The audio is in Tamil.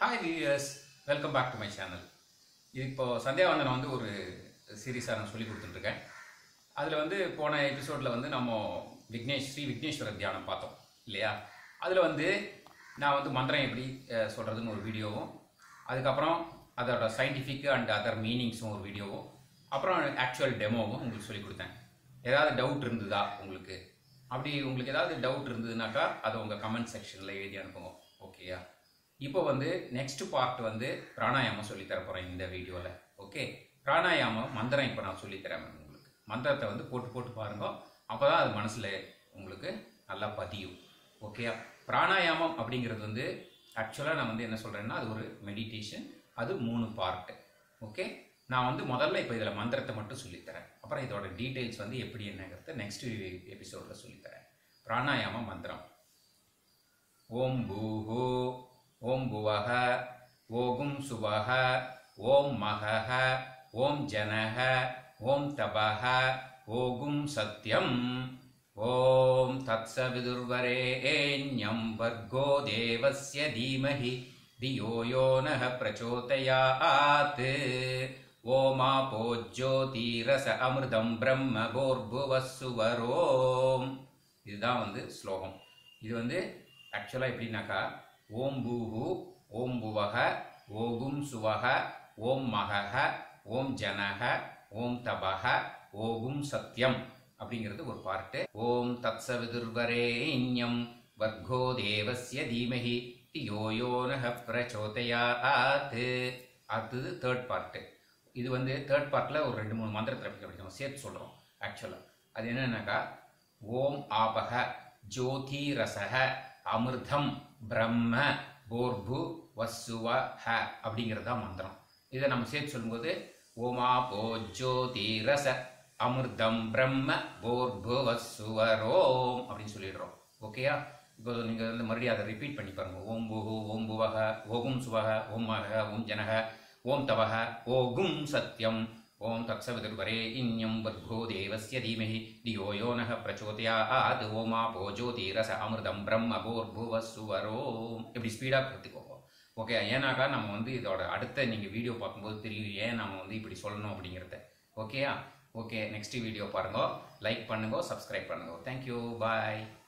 hi viewers welcome back to my channel இது இப்போ சந்தியாவந்தனம் வந்து ஒரு சீரீஸாக நான் சொல்லி கொடுத்துட்ருக்கேன் அதில் வந்து போன எபிசோடில் வந்து நம்ம விக்னேஷ் ஸ்ரீ விக்னேஸ்வர தியானம் பார்த்தோம் இல்லையா அதில் வந்து நான் வந்து மந்திரம் எப்படி அஹ், சொல்கிறதுன்னு ஒரு வீடியோவும் அதுக்கப்புறம் அதோட சயின்டிஃபிக் அண்ட் அதர் மீனிங்ஸும் ஒரு வீடியோவும் அப்புறம் ஆக்சுவல் டெமோவும் உங்களுக்கு சொல்லி கொடுத்தேன் ஏதாவது டவுட் இருந்ததா உங்களுக்கு அப்படி உங்களுக்கு ஏதாவது டவுட் இருந்ததுனாக்கா அதை உங்கள் கமெண்ட் செக்ஷனில் எழுதி அனுப்புங்க ஓகேயா இப்போ வந்து நெக்ஸ்ட் பார்ட் வந்து பிராணாயாமம் சொல்லித் தர போகிறேன் இந்த வீடியோவில் ஓகே பிராணாயாமம் மந்திரம் இப்போ நான் சொல்லித்தரேன் உங்களுக்கு மந்திரத்தை வந்து போட்டு போட்டு பாருங்க அப்போ தான் அது மனசில் உங்களுக்கு நல்லா பதியும் ஓகேயா பிராணாயாமம் அப்படிங்கிறது வந்து ஆக்சுவலாக நான் வந்து என்ன சொல்கிறேன்னா அது ஒரு மெடிடேஷன் அது மூணு பார்ட்டு ஓகே நான் வந்து முதல்ல இப்போ இதில் மந்திரத்தை மட்டும் சொல்லித்தரேன் அப்புறம் இதோட டீட்டெயில்ஸ் வந்து எப்படி என்னங்கிறத நெக்ஸ்ட் எபிசோடில் சொல்லித்தரேன் பிராணாயாம மந்திரம் ஓம் பூஹு ஓம் புவஹ ஓகும் சுவஹ ஓம் மகஹ ஓம் ஜனஹ ஓம் தபஹ ஓகும் சத்யம் ஓம் தத்சவிதுர்வரேண்யம் வர்கோ தேவஸ்ய தீமஹி धियो यो नः प्रचोदयात् ओमापो ज्योतिरस अमृतं ब्रह्म भोर्भुवः सुवरोम् இதுதான் வந்து ஸ்லோகம் இது வந்து ஆக்சுவலாக எப்படின்னாக்கா ஓம் பூஹு ஓம் புவக ஓகும் சுவக ஓம் மகஹ ஓம் ஜனஹ ஓம் தபஹ ஓகும் சத்யம் அப்படிங்கிறது ஒரு பார்ட்டு ஓம் தத்சவிதுர்வரேண்யம் வர்கோ தேவஸ்ய தீமஹி யோ யோ நஹ பிரச்சோதயாத் அடுத்தது தேர்ட் பார்ட்டு இது வந்து தேர்ட் பார்ட்டில் ஒரு ரெண்டு மூணு மந்திரத்தை படிக்கணும் சேர்த்து சொல்கிறோம் ஆக்சுவலாக அது என்னன்னாக்கா ஓம் ஆபக ஜோதி ரசக அமிர்தம் பிரம்ம போர்பு வசுவ ஹ அப்படிங்கிறது தான் மந்திரம் இதை நம்ம சேர்த்து சொல்லும்போது ஓமா போ ஜோதி ரச அமிர்தம் பிரம்ம போர்பு வசுவரோம் அப்படின்னு சொல்லிடுறோம் ஓகேயா இப்போ நீங்கள் வந்து மறுபடியும் அதை ரிப்பீட் பண்ணி பாருங்க ஓம் புஹு ஓம் புவக ஓகும் சுவக ஓம் மக ஓம் ஜனக ஓம் தவக ஓகும் சத்யம் ஓம் தத்சவிதுர்வரே இன்யம் வர்கோ தேவஸ்ய தீமஹி தியோ யோ நः பிரச்சோதயாத் ஓமாபோ ஜோதிரச அமிர்தம் பிரம்ம போர்புவ சுவரோம் இப்படி ஸ்பீடாக கற்றுக்கோங்க ஓகே ஏன்னாக்கா நம்ம வந்து இதோட அடுத்த நீங்கள் வீடியோ பார்க்கும்போது தெரியும் ஏன் நம்ம வந்து இப்படி சொல்லணும் அப்படிங்கிறத ஓகேயா ஓகே நெக்ஸ்ட் வீடியோ பாருங்க லைக் பண்ணுங்க சப்ஸ்கிரைப் பண்ணுங்க தேங்க்யூ பாய்